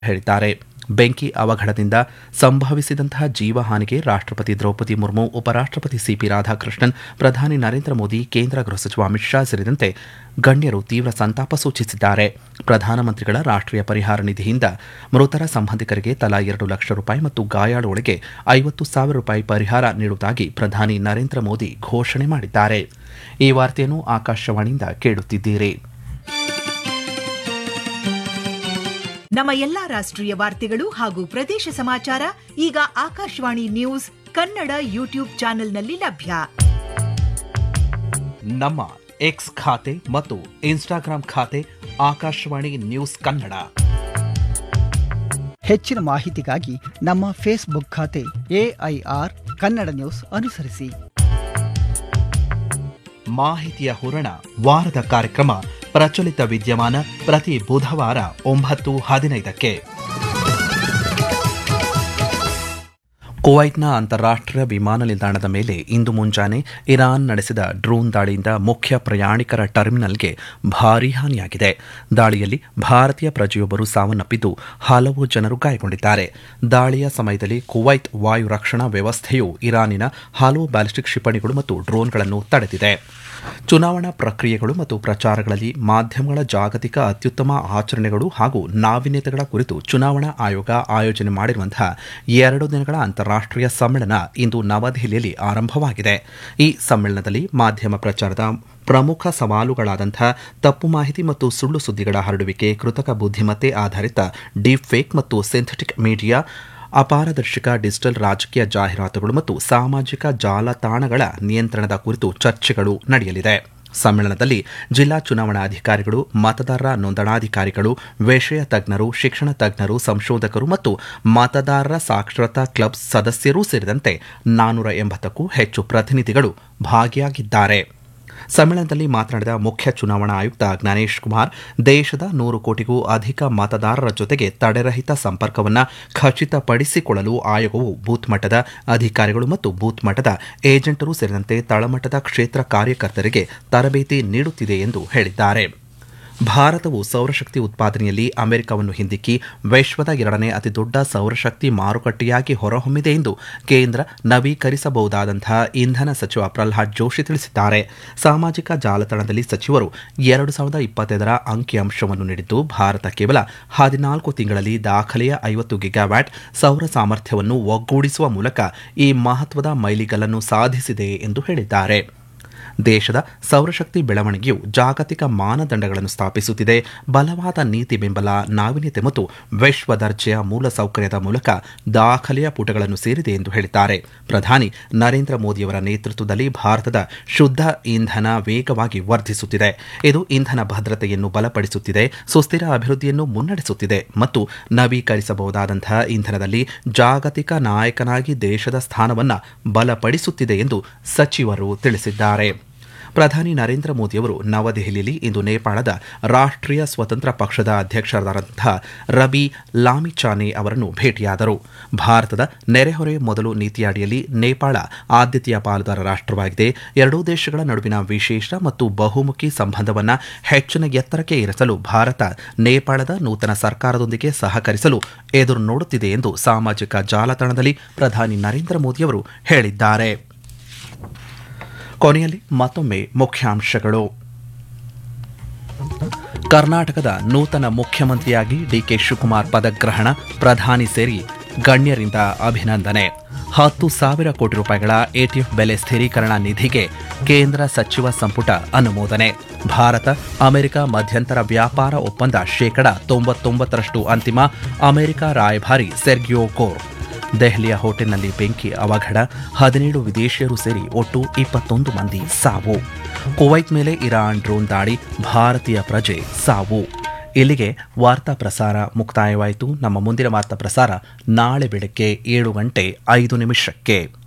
ಹೇಳಿದ್ದಾರೆ ಬೆಂಕಿ ಅವಘಡದಿಂದ ಸಂಭವಿಸಿದಂತಹ ಜೀವಹಾನಿಗೆ ರಾಷ್ಟ್ರಪತಿ ದ್ರೌಪದಿ ಮುರ್ಮು ಉಪರಾಷ್ಟ್ರಪತಿ ಸಿಪಿ ರಾಧಾಕೃಷ್ಣನ್ ಪ್ರಧಾನಿ ನರೇಂದ್ರ ಮೋದಿ ಕೇಂದ್ರ ಗೃಹ ಸಚಿವ ಅಮಿತ್ ಶಾ ಸೇರಿದಂತೆ ಗಣ್ಯರು ತೀವ್ರ ಸಂತಾಪ ಸೂಚಿಸಿದ್ದಾರೆ ಪ್ರಧಾನಮಂತ್ರಿಗಳ ರಾಷ್ಟ್ರೀಯ ಪರಿಹಾರ ನಿಧಿಯಿಂದ ಮೃತರ ಸಂಬಂಧಿಕರಿಗೆ ತಲಾ ಎರಡು ಲಕ್ಷ ರೂಪಾಯಿ ಮತ್ತು ಗಾಯಾಳುಗಳಿಗೆ ಐವತ್ತು ಸಾವಿರ ರೂಪಾಯಿ ಪರಿಹಾರ ನೀಡುವುದಾಗಿ ಪ್ರಧಾನಿ ನರೇಂದ್ರ ಮೋದಿ ಘೋಷಣೆ ಮಾಡಿದ್ದಾರೆ ಈ ವಾರ್ತೆಯನ್ನು ಆಕಾಶವಾಣಿಯಿಂದ ಕೇಳುತ್ತಿದ್ದೀರಿ ನಮ್ಮ ಎಲ್ಲಾ ರಾಷ್ಟ್ರೀಯ ವಾರ್ತೆಗಳು ಹಾಗೂ ಪ್ರದೇಶ ಸಮಾಚಾರ ಈಗ ಆಕಾಶವಾಣಿ ನ್ಯೂಸ್ ಕನ್ನಡ ಯೂಟ್ಯೂಬ್ ಚಾನೆಲ್ನಲ್ಲಿ ಲಭ್ಯ ನಮ್ಮ ಎಕ್ಸ್ ಖಾತೆ ಮತ್ತು ಇನ್ಸ್ಟಾಗ್ರಾಂ ಖಾತೆ ಆಕಾಶವಾಣಿ ನ್ಯೂಸ್ ಕನ್ನಡ ಹೆಚ್ಚಿನ ಮಾಹಿತಿಗಾಗಿ ನಮ್ಮ ಫೇಸ್ಬುಕ್ ಖಾತೆ ಎಐಆರ್ ಕನ್ನಡ ನ್ಯೂಸ್ ಅನುಸರಿಸಿ ಮಾಹಿತಿಯ ಹೂರಣ ವಾರದ ಕಾರ್ಯಕ್ರಮ ಪ್ರಚಲಿತ ವಿದ್ಯಮಾನ ಪ್ರತಿ ಬುಧವಾರ ಒಂಬತ್ತು ಹದಿನೈದಕ್ಕೆ ಕುವೈಟ್ನ ಅಂತಾರಾಷ್ಟ್ರೀಯ ವಿಮಾನ ನಿಲ್ದಾಣದ ಮೇಲೆ ಇಂದು ಮುಂಜಾನೆ ಇರಾನ್ ನಡೆಸಿದ ಡ್ರೋನ್ ದಾಳಿಯಿಂದ ಮುಖ್ಯ ಪ್ರಯಾಣಿಕರ ಟರ್ಮಿನಲ್ಗೆ ಭಾರೀ ಹಾನಿಯಾಗಿದೆ ದಾಳಿಯಲ್ಲಿ ಭಾರತೀಯ ಪ್ರಜೆಯೊಬ್ಬರು ಸಾವನ್ನಪ್ಪಿದ್ದು ಹಲವು ಜನರು ಗಾಯಗೊಂಡಿದ್ದಾರೆ ದಾಳಿಯ ಸಮಯದಲ್ಲಿ ಕುವೈತ್ ವಾಯು ರಕ್ಷಣಾ ವ್ಯವಸ್ಥೆಯು ಇರಾನಿನ ಹಲವು ಬ್ಯಾಲಿಸ್ಟಿಕ್ ಕ್ಷಿಪಣಿಗಳು ಮತ್ತು ಡ್ರೋನ್ಗಳನ್ನು ತಡೆದಿದೆ ಚುನಾವಣಾ ಪ್ರಕ್ರಿಯೆಗಳು ಮತ್ತು ಪ್ರಚಾರಗಳಲ್ಲಿ ಮಾಧ್ಯಮಗಳ ಜಾಗತಿಕ ಅತ್ಯುತ್ತಮ ಆಚರಣೆಗಳು ಹಾಗೂ ನಾವೀನ್ಯತೆಗಳ ಕುರಿತು ಚುನಾವಣಾ ಆಯೋಗ ಆಯೋಜನೆ ಮಾಡಿರುವಂತಹ ಎರಡು ದಿನಗಳ ಅಂತಾರಾಷ್ಟ್ರೀಯ ಸಮ್ಮೇಳನ ಇಂದು ನವದೆಹಲಿಯಲ್ಲಿ ಆರಂಭವಾಗಿದೆ ಈ ಸಮ್ಮೇಳನದಲ್ಲಿ ಮಾಧ್ಯಮ ಪ್ರಚಾರದ ಪ್ರಮುಖ ಸವಾಲುಗಳಾದಂಥ ತಪ್ಪು ಮಾಹಿತಿ ಮತ್ತು ಸುಳ್ಳು ಸುದ್ದಿಗಳ ಹರಡುವಿಕೆ ಕೃತಕ ಬುದ್ಧಿಮತ್ತೆ ಆಧಾರಿತ ಡೀಪ್ ಫೇಕ್ ಮತ್ತು ಸಿಂಥೆಟಿಕ್ ಮೀಡಿಯಾ ಅಪಾರದರ್ಶಕ ಡಿಜಿಟಲ್ ರಾಜಕೀಯ ಜಾಹೀರಾತುಗಳು ಮತ್ತು ಸಾಮಾಜಿಕ ಜಾಲತಾಣಗಳ ನಿಯಂತ್ರಣದ ಕುರಿತು ಚರ್ಚೆಗಳು ನಡೆಯಲಿದೆ ಸಮ್ಮೇಳನದಲ್ಲಿ ಜಿಲ್ಲಾ ಚುನಾವಣಾ ಅಧಿಕಾರಿಗಳು ಮತದಾರರ ನೋಂದಣಾಧಿಕಾರಿಗಳು ವಿಷಯ ತಜ್ಞರು ಶಿಕ್ಷಣ ತಜ್ಞರು ಸಂಶೋಧಕರು ಮತ್ತು ಮತದಾರರ ಸಾಕ್ಷರತಾ ಕ್ಲಬ್ ಸದಸ್ಯರೂ ಸೇರಿದಂತೆ ನಾನ್ನೂರ ಎಂಬತ್ತಕ್ಕೂ ಹೆಚ್ಚು ಪ್ರತಿನಿಧಿಗಳು ಭಾಗಿಯಾಗಿದ್ದಾರೆ ಸಮ್ಮೇಳನದಲ್ಲಿ ಮಾತನಾಡಿದ ಮುಖ್ಯ ಚುನಾವಣಾ ಆಯುಕ್ತ ಜ್ಞಾನೇಶ್ ಕುಮಾರ್ ದೇಶದ ನೂರು ಕೋಟಿಗೂ ಅಧಿಕ ಮತದಾರರ ಜೊತೆಗೆ ತಡೆರಹಿತ ಸಂಪರ್ಕವನ್ನು ಖಚಿತಪಡಿಸಿಕೊಳ್ಳಲು ಆಯೋಗವು ಬೂತ್ ಮಟ್ಟದ ಅಧಿಕಾರಿಗಳು ಮತ್ತು ಬೂತ್ ಮಟ್ಟದ ಏಜೆಂಟರು ಸೇರಿದಂತೆ ತಳಮಟ್ಟದ ಕ್ಷೇತ್ರ ಕಾರ್ಯಕರ್ತರಿಗೆ ತರಬೇತಿ ನೀಡುತ್ತಿದೆ ಎಂದು ಹೇಳಿದ್ದಾರೆ ಭಾರತವು ಸೌರಶಕ್ತಿ ಉತ್ಪಾದನೆಯಲ್ಲಿ ಅಮೆರಿಕವನ್ನು ಹಿಂದಿಕ್ಕಿ ವಿಶ್ವದ ಎರಡನೇ ಅತಿದೊಡ್ಡ ಸೌರಶಕ್ತಿ ಮಾರುಕಟ್ಟೆಯಾಗಿ ಹೊರಹೊಮ್ಮಿದೆ ಎಂದು ಕೇಂದ್ರ ನವೀಕರಿಸಬಹುದಾದಂತಹ ಇಂಧನ ಸಚಿವ ಪ್ರಹ್ಲಾದ್ ಜೋಶಿ ತಿಳಿಸಿದ್ದಾರೆ ಸಾಮಾಜಿಕ ಜಾಲತಾಣದಲ್ಲಿ ಸಚಿವರು ಎರಡು ಸಾವಿರದ ಇಪ್ಪತ್ತೈದರ ಅಂಕಿಅಂಶವನ್ನು ನೀಡಿದ್ದು ಭಾರತ ಕೇವಲ ಹದಿನಾಲ್ಕು ತಿಂಗಳಲ್ಲಿ ದಾಖಲೆಯ ಐವತ್ತು ಗಿಗಾವ್ಯಾಟ್ ಸೌರ ಸಾಮರ್ಥ್ಯವನ್ನು ಒಗ್ಗೂಡಿಸುವ ಮೂಲಕ ಈ ಮಹತ್ವದ ಮೈಲಿಗಲ್ಲನ್ನು ಸಾಧಿಸಿದೆ ಎಂದು ಹೇಳಿದ್ದಾರೆ ದೇಶದ ಸೌರಶಕ್ತಿ ಬೆಳವಣಿಗೆಯು ಜಾಗತಿಕ ಮಾನದಂಡಗಳನ್ನು ಸ್ಥಾಪಿಸುತ್ತಿದೆ ಬಲವಾದ ನೀತಿ ಬೆಂಬಲ ನಾವೀನ್ಯತೆ ಮತ್ತು ವಿಶ್ವ ದರ್ಜೆಯ ಮೂಲಸೌಕರ್ಯದ ಮೂಲಕ ದಾಖಲೆಯ ಪುಟಗಳನ್ನು ಸೇರಿದೆ ಎಂದು ಹೇಳಿದ್ದಾರೆ ಪ್ರಧಾನಿ ನರೇಂದ್ರ ಮೋದಿಯವರ ನೇತೃತ್ವದಲ್ಲಿ ಭಾರತದ ಶುದ್ಧ ಇಂಧನ ವೇಗವಾಗಿ ವರ್ಧಿಸುತ್ತಿದೆ ಇದು ಇಂಧನ ಭದ್ರತೆಯನ್ನು ಬಲಪಡಿಸುತ್ತಿದೆ ಸುಸ್ಥಿರ ಅಭಿವೃದ್ಧಿಯನ್ನು ಮುನ್ನಡೆಸುತ್ತಿದೆ ಮತ್ತು ನವೀಕರಿಸಬಹುದಾದಂತಹ ಇಂಧನದಲ್ಲಿ ಜಾಗತಿಕ ನಾಯಕನಾಗಿ ದೇಶದ ಸ್ಥಾನವನ್ನು ಬಲಪಡಿಸುತ್ತಿದೆ ಎಂದು ಸಚಿವರು ತಿಳಿಸಿದ್ದಾರೆ ಪ್ರಧಾನಿ ನರೇಂದ್ರ ಮೋದಿಯವರು ನವದೆಹಲಿಯಲ್ಲಿ ಇಂದು ನೇಪಾಳದ ರಾಷ್ಟ್ರೀಯ ಸ್ವತಂತ್ರ ಪಕ್ಷದ ಅಧ್ಯಕ್ಷರಾದಂತಹ ರಬಿ ಲಾಮಿಚಾನೆ ಅವರನ್ನು ಭೇಟಿಯಾದರು ಭಾರತದ ನೆರೆಹೊರೆ ಮೊದಲು ನೀತಿಯ ಅಡಿಯಲ್ಲಿ ನೇಪಾಳ ಆದ್ಯತೆಯ ಪಾಲುದಾರ ರಾಷ್ಟ್ರವಾಗಿದೆ ಎರಡೂ ದೇಶಗಳ ನಡುವಿನ ವಿಶೇಷ ಮತ್ತು ಬಹುಮುಖಿ ಸಂಬಂಧವನ್ನು ಹೆಚ್ಚಿನ ಎತ್ತರಕ್ಕೆ ಏರಿಸಲು ಭಾರತ ನೇಪಾಳದ ನೂತನ ಸರ್ಕಾರದೊಂದಿಗೆ ಸಹಕರಿಸಲು ಎದುರು ನೋಡುತ್ತಿದೆ ಎಂದು ಸಾಮಾಜಿಕ ಜಾಲತಾಣದಲ್ಲಿ ಪ್ರಧಾನಿ ನರೇಂದ್ರ ಮೋದಿಯವರು ಹೇಳಿದ್ದಾರೆ ಕೊನೆಯಲ್ಲಿ ಮತ್ತೊಮ್ಮೆ ಮುಖ್ಯಾಂಶಗಳು ಕರ್ನಾಟಕದ ನೂತನ ಮುಖ್ಯಮಂತ್ರಿಯಾಗಿ ಡಿಕೆ ಶಿವಕುಮಾರ್ ಪದಗ್ರಹಣ ಪ್ರಧಾನಿ ಸೇರಿ ಗಣ್ಯರಿಂದ ಅಭಿನಂದನೆ ಹತ್ತು ಸಾವಿರ ಕೋಟಿ ರೂಪಾಯಿಗಳ ಎಟಿಎಫ್ ಬೆಲೆ ಸ್ಥಿರೀಕರಣ ನಿಧಿಗೆ ಕೇಂದ್ರ ಸಚಿವ ಸಂಪುಟ ಅನುಮೋದನೆ ಭಾರತ ಅಮೆರಿಕ ಮಧ್ಯಂತರ ವ್ಯಾಪಾರ ಒಪ್ಪಂದ ಶೇಕಡ ತೊಂಬತ್ತೊಂಬತ್ತರಷ್ಟು ಅಂತಿಮ ಅಮೆರಿಕ ರಾಯಭಾರಿ ಸೆರ್ಗಿಯೋ ಕೋರ್ ದೆಹಲಿಯ ಹೋಟೆಲ್ನಲ್ಲಿ ಬೆಂಕಿ ಅವಘಡ ಹದಿನೇಳು ವಿದೇಶಿಯರು ಸೇರಿ ಒಟ್ಟು ಇಪ್ಪತ್ತೊಂದು ಮಂದಿ ಸಾವು ಕುವೈತ್ ಮೇಲೆ ಇರಾನ್ ಡ್ರೋನ್ ದಾಳಿ ಭಾರತೀಯ ಪ್ರಜೆ ಸಾವು ಇಲ್ಲಿಗೆ ವಾರ್ತಾ ಪ್ರಸಾರ ಮುಕ್ತಾಯವಾಯಿತು ನಮ್ಮ ಮುಂದಿನ ವಾರ್ತಾ ಪ್ರಸಾರ ನಾಳೆ ಬೆಳಗ್ಗೆ ಏಳು ಗಂಟೆ ಐದು ನಿಮಿಷಕ್ಕೆ